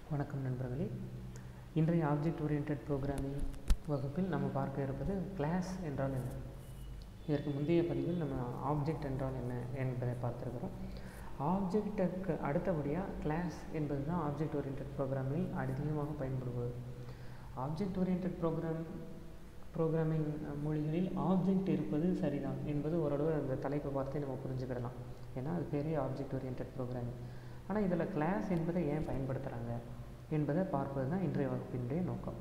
வணக்கம் நண்பர்களே இன்றைய ஆப்ஜெக்ட் ஓரியன்ட் ப்ரோக்ராமிங் வகுப்பில் நம்ம பார்க்க இருப்பது கிளாஸ் என்றால் என்ன இதற்கு முந்தைய பதிவில் நம்ம ஆப்ஜெக்ட் என்றால் என்ன என்பதை பார்த்துருக்கிறோம் ஆப்ஜெக்டுக்கு அடுத்தபடியாக கிளாஸ் என்பது தான் ஆப்ஜெக்ட் ஓரியன்ட் ப்ரோக்ராமில் அதிகமாக பயன்படுவது ஆப்ஜெக்ட் ஓரியன்ட் ப்ரோக்ராம் ப்ரோக்ராமிங் மொழிகளில் ஆப்ஜெக்ட் இருப்பது சரிதான் என்பது ஓரளவு அந்த தலைப்பை பார்த்தே நம்ம புரிஞ்சுக்கிடலாம் ஏன்னா அது பேரே ஆப்ஜெக்ட் ஓரியன்ட் ப்ரோக்ராமிங் ஆனால் இதில் கிளாஸ் என்பதை ஏன் பயன்படுத்துகிறாங்க என்பதை பார்ப்பது தான் இன்றைய வகுப்பினுடைய நோக்கம்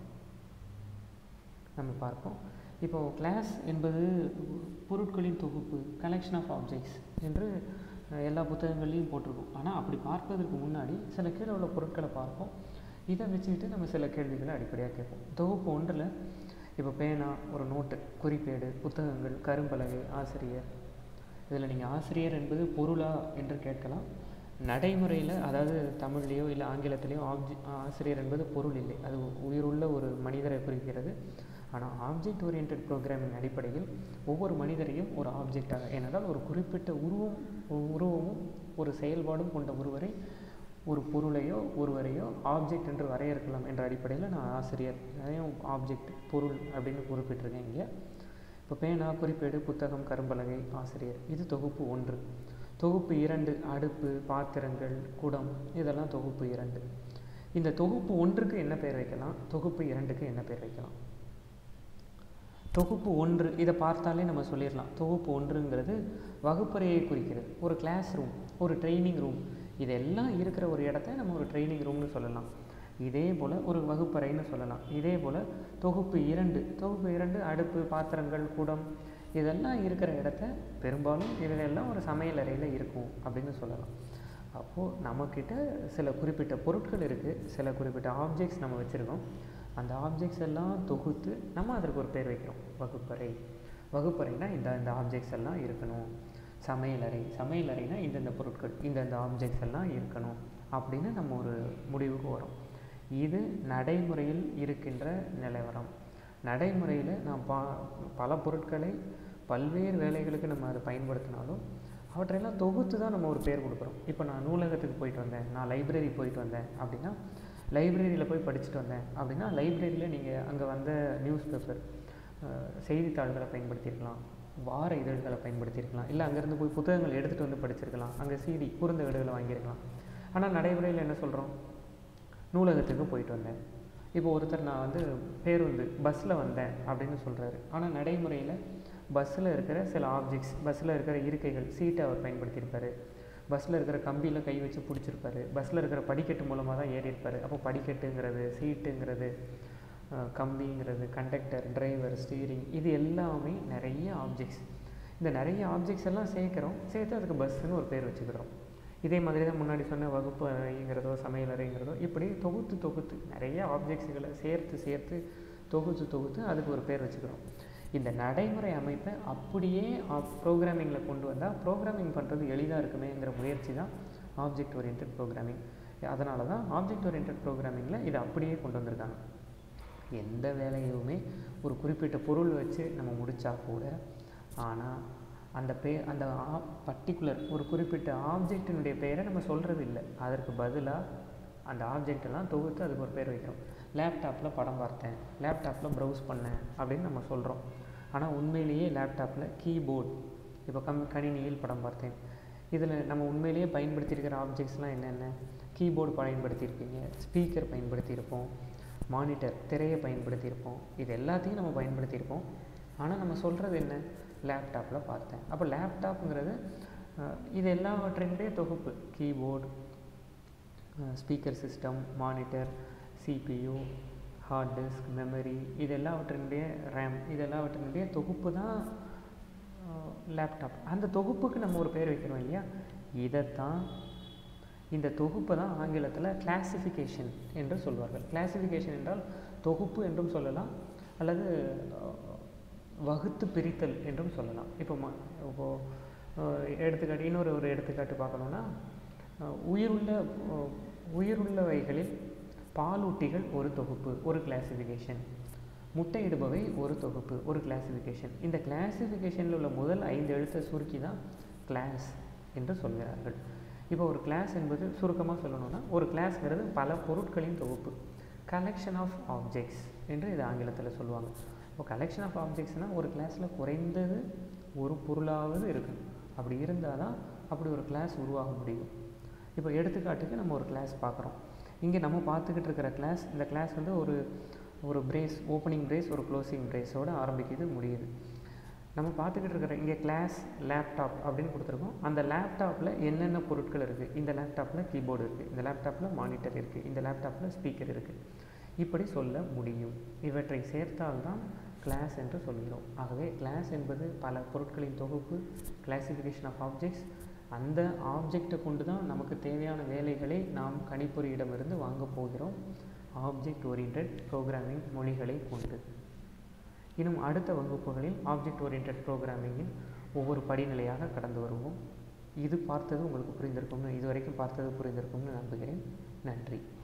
நம்ம பார்ப்போம் இப்போது கிளாஸ் என்பது பொருட்களின் தொகுப்பு கலெக்ஷன் ஆஃப் ஆப்ஜெக்ட்ஸ் என்று எல்லா புத்தகங்கள்லையும் போட்டிருக்கோம் ஆனால் அப்படி பார்ப்பதற்கு முன்னாடி சில கீழே உள்ள பொருட்களை பார்ப்போம் இதை வச்சுக்கிட்டு நம்ம சில கேள்விகளை அடிப்படையாக கேட்போம் தொகுப்பு ஒன்றில் இப்போ பேனா ஒரு நோட்டு குறிப்பேடு புத்தகங்கள் கரும்பலகை ஆசிரியர் இதில் நீங்கள் ஆசிரியர் என்பது பொருளா என்று கேட்கலாம் நடைமுறையில் அதாவது தமிழ்லேயோ இல்லை ஆங்கிலத்திலேயோ ஆப்ஜி ஆசிரியர் என்பது பொருள் இல்லை அது உயிருள்ள ஒரு மனிதரை குறிக்கிறது ஆனால் ஆப்ஜெக்ட் ஓரியன்ட் ப்ரோக்ராமின் அடிப்படையில் ஒவ்வொரு மனிதரையும் ஒரு ஆப்ஜெக்டாக ஏனென்றால் ஒரு குறிப்பிட்ட உருவம் உருவமும் ஒரு செயல்பாடும் கொண்ட ஒருவரை ஒரு பொருளையோ ஒருவரையோ ஆப்ஜெக்ட் என்று வரையறுக்கலாம் என்ற அடிப்படையில் நான் ஆசிரியர் அதையும் ஆப்ஜெக்ட் பொருள் அப்படின்னு குறிப்பிட்டிருக்கேன் இங்கே இப்போ பேனா குறிப்பேடு புத்தகம் கரும்பலகை ஆசிரியர் இது தொகுப்பு ஒன்று தொகுப்பு இரண்டு அடுப்பு பாத்திரங்கள் குடம் இதெல்லாம் தொகுப்பு இரண்டு இந்த தொகுப்பு ஒன்றுக்கு என்ன பெயர் வைக்கலாம் தொகுப்பு இரண்டுக்கு என்ன பெயர் வைக்கலாம் தொகுப்பு ஒன்று இதை பார்த்தாலே நம்ம சொல்லிடலாம் தொகுப்பு ஒன்றுங்கிறது வகுப்பறையை குறிக்கிறது ஒரு கிளாஸ் ரூம் ஒரு ட்ரைனிங் ரூம் இதெல்லாம் இருக்கிற ஒரு இடத்த நம்ம ஒரு ட்ரைனிங் ரூம்னு சொல்லலாம் இதே போல் ஒரு வகுப்பறைன்னு சொல்லலாம் இதே போல் தொகுப்பு இரண்டு தொகுப்பு இரண்டு அடுப்பு பாத்திரங்கள் குடம் இதெல்லாம் இருக்கிற இடத்த பெரும்பாலும் இதிலெல்லாம் ஒரு சமையல் அறையில் இருக்கும் அப்படின்னு சொல்லலாம் அப்போது நம்மக்கிட்ட சில குறிப்பிட்ட பொருட்கள் இருக்குது சில குறிப்பிட்ட ஆப்ஜெக்ட்ஸ் நம்ம வச்சுருக்கோம் அந்த ஆப்ஜெக்ட்ஸ் எல்லாம் தொகுத்து நம்ம அதற்கு ஒரு பேர் வைக்கிறோம் வகுப்பறை வகுப்பறைனா இந்த இந்த ஆப்ஜெக்ட்ஸ் எல்லாம் இருக்கணும் சமையலறை சமையலறைனா இந்தந்த பொருட்கள் இந்தந்த ஆப்ஜெக்ட்ஸ் எல்லாம் இருக்கணும் அப்படின்னு நம்ம ஒரு முடிவுக்கு வரோம் இது நடைமுறையில் இருக்கின்ற நிலவரம் நடைமுறையில் நாம் பா பல பொருட்களை பல்வேறு வேலைகளுக்கு நம்ம அதை பயன்படுத்தினாலும் அவற்றையெல்லாம் தொகுத்து தான் நம்ம ஒரு பேர் கொடுக்குறோம் இப்போ நான் நூலகத்துக்கு போயிட்டு வந்தேன் நான் லைப்ரரி போயிட்டு வந்தேன் அப்படின்னா லைப்ரரியில் போய் படிச்சுட்டு வந்தேன் அப்படின்னா லைப்ரரியில் நீங்கள் அங்கே வந்த நியூஸ் பேப்பர் செய்தித்தாள்களை பயன்படுத்தியிருக்கலாம் வார இதழ்களை பயன்படுத்தியிருக்கலாம் இல்லை அங்கேருந்து போய் புத்தகங்கள் எடுத்துகிட்டு வந்து படிச்சிருக்கலாம் அங்கே சிடி குறுந்த வீடுகளை வாங்கியிருக்கலாம் ஆனால் நடைமுறையில் என்ன சொல்கிறோம் நூலகத்துக்கு போயிட்டு வந்தேன் இப்போ ஒருத்தர் நான் வந்து பேருந்து பஸ்ஸில் வந்தேன் அப்படின்னு சொல்கிறாரு ஆனால் நடைமுறையில் பஸ்ஸில் இருக்கிற சில ஆப்ஜெக்ட்ஸ் பஸ்ஸில் இருக்கிற இருக்கைகள் சீட்டை அவர் பயன்படுத்தியிருப்பார் பஸ்ஸில் இருக்கிற கம்பியில் கை வச்சு பிடிச்சிருப்பாரு பஸ்ஸில் இருக்கிற படிக்கட்டு மூலமாக தான் ஏறி இருப்பார் அப்போ படிக்கட்டுங்கிறது சீட்டுங்கிறது கம்பிங்கிறது கண்டக்டர் டிரைவர் ஸ்டீரிங் இது எல்லாமே நிறைய ஆப்ஜெக்ட்ஸ் இந்த நிறைய ஆப்ஜெக்ட்ஸ் எல்லாம் சேர்க்குறோம் சேர்த்து அதுக்கு பஸ்ஸுன்னு ஒரு பேர் வச்சுக்கிறோம் இதே மாதிரி தான் முன்னாடி சொன்ன வகுப்பு அறைங்கிறதோ சமையல் அறைங்கிறதோ இப்படி தொகுத்து தொகுத்து நிறைய ஆப்ஜெக்ட்ஸுகளை சேர்த்து சேர்த்து தொகுத்து தொகுத்து அதுக்கு ஒரு பேர் வச்சுக்கிறோம் இந்த நடைமுறை அமைப்பை அப்படியே ப்ரோக்ராமிங்கில் கொண்டு வந்தால் ப்ரோக்ராமிங் பண்ணுறது எளிதாக இருக்குமேங்கிற முயற்சி தான் ஆப்ஜெக்ட் ஓரியன்ட் ப்ரோக்ராமிங் அதனால தான் ஆப்ஜெக்ட் ஓரியன்ட் ப்ரோக்ராமிங்கில் இதை அப்படியே கொண்டு வந்திருக்காங்க எந்த வேலையுமே ஒரு குறிப்பிட்ட பொருள் வச்சு நம்ம முடித்தா கூட ஆனால் அந்த பே அந்த ஆ பர்டிகுலர் ஒரு குறிப்பிட்ட ஆப்ஜெக்டினுடைய பெயரை நம்ம சொல்கிறது இல்லை அதற்கு பதிலாக அந்த ஆப்ஜெக்டெல்லாம் தொகுத்து அதுக்கு ஒரு பேர் வைக்கிறோம் லேப்டாப்பில் படம் பார்த்தேன் லேப்டாப்பில் ப்ரௌஸ் பண்ணேன் அப்படின்னு நம்ம சொல்கிறோம் ஆனால் உண்மையிலேயே லேப்டாப்பில் கீபோர்ட் இப்போ கம் கணினியில் படம் பார்த்தேன் இதில் நம்ம உண்மையிலேயே பயன்படுத்தியிருக்கிற ஆப்ஜெக்ட்ஸ்லாம் என்னென்ன கீபோர்டு பயன்படுத்தியிருப்பீங்க ஸ்பீக்கர் பயன்படுத்தியிருப்போம் மானிட்டர் திரையை பயன்படுத்தியிருப்போம் இது எல்லாத்தையும் நம்ம பயன்படுத்தியிருப்போம் ஆனால் நம்ம சொல்கிறது என்ன லேப்டாப்பில் பார்த்தேன் அப்போ லேப்டாப்புங்கிறது இது எல்லாவற்றினுடைய தொகுப்பு keyboard speaker system monitor CPU hard disk memory இது எல்லாவற்றினுடைய ரேம் இது எல்லாவற்றினுடைய தொகுப்பு தான் லேப்டாப் அந்த தொகுப்புக்கு நம்ம ஒரு பேர் வைக்கிறோம் இல்லையா இதைத்தான் இந்த தொகுப்பை தான் ஆங்கிலத்தில் கிளாசிஃபிகேஷன் என்று சொல்வார்கள் கிளாசிஃபிகேஷன் என்றால் தொகுப்பு என்றும் சொல்லலாம் அல்லது வகுத்து பிரித்தல் என்றும் சொல்லலாம் இப்போ ம இப்போது எடுத்துக்காட்டு இன்னொரு ஒரு எடுத்துக்காட்டு பார்க்கணுன்னா உயிருள்ள உயிருள்ளவைகளில் பாலூட்டிகள் ஒரு தொகுப்பு ஒரு கிளாசிஃபிகேஷன் முட்டையிடுபவை ஒரு தொகுப்பு ஒரு கிளாசிஃபிகேஷன் இந்த கிளாசிஃபிகேஷனில் உள்ள முதல் ஐந்து எழுத்தை சுருக்கி தான் கிளாஸ் என்று சொல்கிறார்கள் இப்போ ஒரு கிளாஸ் என்பது சுருக்கமாக சொல்லணும்னா ஒரு கிளாஸ்ங்கிறது பல பொருட்களின் தொகுப்பு கலெக்ஷன் ஆஃப் ஆப்ஜெக்ட்ஸ் என்று இது ஆங்கிலத்தில் சொல்லுவாங்க இப்போ கலெக்ஷன் ஆஃப் ஆப்ஜெக்ட்ஸ்னால் ஒரு கிளாஸில் குறைந்தது ஒரு பொருளாவது இருக்கணும் அப்படி இருந்தால் தான் அப்படி ஒரு கிளாஸ் உருவாக முடியும் இப்போ எடுத்துக்காட்டுக்கு நம்ம ஒரு கிளாஸ் பார்க்குறோம் இங்கே நம்ம பார்த்துக்கிட்டு இருக்கிற கிளாஸ் இந்த கிளாஸ் வந்து ஒரு ஒரு பிரேஸ் ஓப்பனிங் பிரேஸ் ஒரு க்ளோசிங் பிரேஸோடு ஆரம்பிக்குது முடியுது நம்ம பார்த்துக்கிட்டு இருக்கிற இங்கே கிளாஸ் லேப்டாப் அப்படின்னு கொடுத்துருக்கோம் அந்த லேப்டாப்பில் என்னென்ன பொருட்கள் இருக்குது இந்த லேப்டாப்பில் கீபோர்டு இருக்குது இந்த லேப்டாப்பில் மானிட்டர் இருக்குது இந்த லேப்டாப்பில் ஸ்பீக்கர் இருக்குது இப்படி சொல்ல முடியும் இவற்றை சேர்த்தால்தான் கிளாஸ் என்று சொல்கிறோம் ஆகவே கிளாஸ் என்பது பல பொருட்களின் தொகுப்பு கிளாசிஃபிகேஷன் ஆஃப் ஆப்ஜெக்ட்ஸ் அந்த ஆப்ஜெக்டை கொண்டு தான் நமக்கு தேவையான வேலைகளை நாம் கணிப்பொறியிடமிருந்து வாங்க போகிறோம் ஆப்ஜெக்ட் ஓரியன்ட் ப்ரோக்ராமிங் மொழிகளை கொண்டு இன்னும் அடுத்த வகுப்புகளில் ஆப்ஜெக்ட் ஓரியன்ட் ப்ரோக்ராமிங்கின் ஒவ்வொரு படிநிலையாக கடந்து வருவோம் இது பார்த்தது உங்களுக்கு புரிந்திருக்கும்னு இது வரைக்கும் பார்த்தது புரிந்திருக்கும்னு நம்புகிறேன் நன்றி